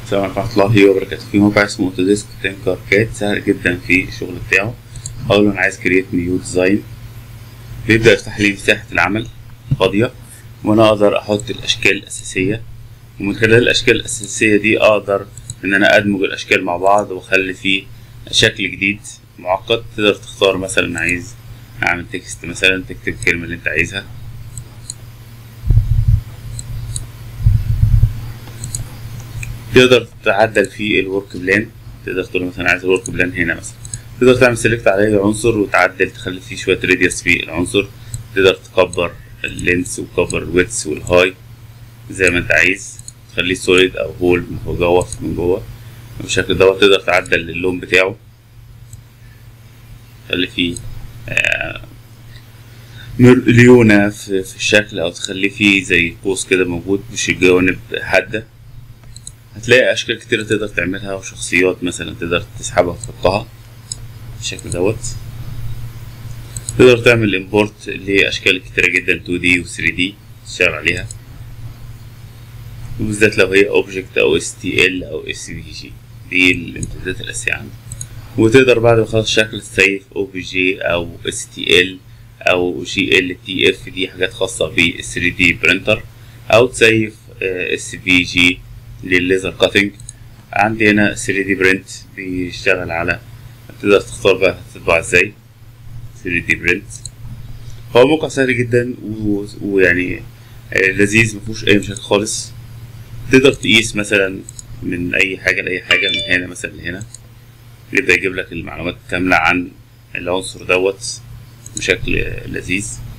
السلام عليكم ورحمة الله وبركاته في موقع اسمه اوتوديسك تنكر كات سهل جدا في الشغل بتاعه أقول له أنا عايز كريت نيو ديزاين بيبدأ يفتح لي مساحة العمل فاضية وأنا أقدر أحط الأشكال الأساسية ومن خلال الأشكال الأساسية دي أقدر إن أنا أدمج الأشكال مع بعض وأخلي فيه شكل جديد معقد تقدر تختار مثلا عايز أعمل تكست مثلا تكتب الكلمة اللي أنت عايزها تقدر تعدل في الورك بلان تقدر تقول مثلا عايز الورك بلان هنا مثلا تقدر تعمل سيلكت على اي عنصر وتعدل تخلي فيه شويه راديوس في العنصر تقدر تكبر اللينس وتكبر الويتس والهاي زي ما انت عايز تخليه سوليد او هول مجوف من جوه بالشكل دوت تقدر تعدل اللون بتاعه تخلي فيه آه ليونة في, في الشكل او تخليه فيه زي قوس كده موجود مش الجوانب حاده هتلاقي اشكال كتيرة تقدر تعملها وشخصيات مثلا تقدر تسحبها وتحطها بالشكل دوت تقدر تعمل امبورت لاشكال كتيرة جدا 2D و 3D تشتغل عليها وبالذات لو هي اوبجكت او STL او SVG دي الامتدادات الاساسية عندي وتقدر بعد ما تخلص الشكل تسيف OBJ او STL او GLTF دي حاجات خاصة بال 3D برينتر او تسيف SVG للليزر كاتنج عندي هنا 3 دي برنت بيشتغل على تقدر تختار بقى هتطبع ازاي 3 دي برنت هو موقع سهل جدا و... ويعني لذيذ مفيهوش اي مشاكل خالص تقدر تقيس مثلا من اي حاجه لاي حاجه من هنا مثلا لهنا يبدا يجيب لك المعلومات كامله عن العنصر دوت بشكل لذيذ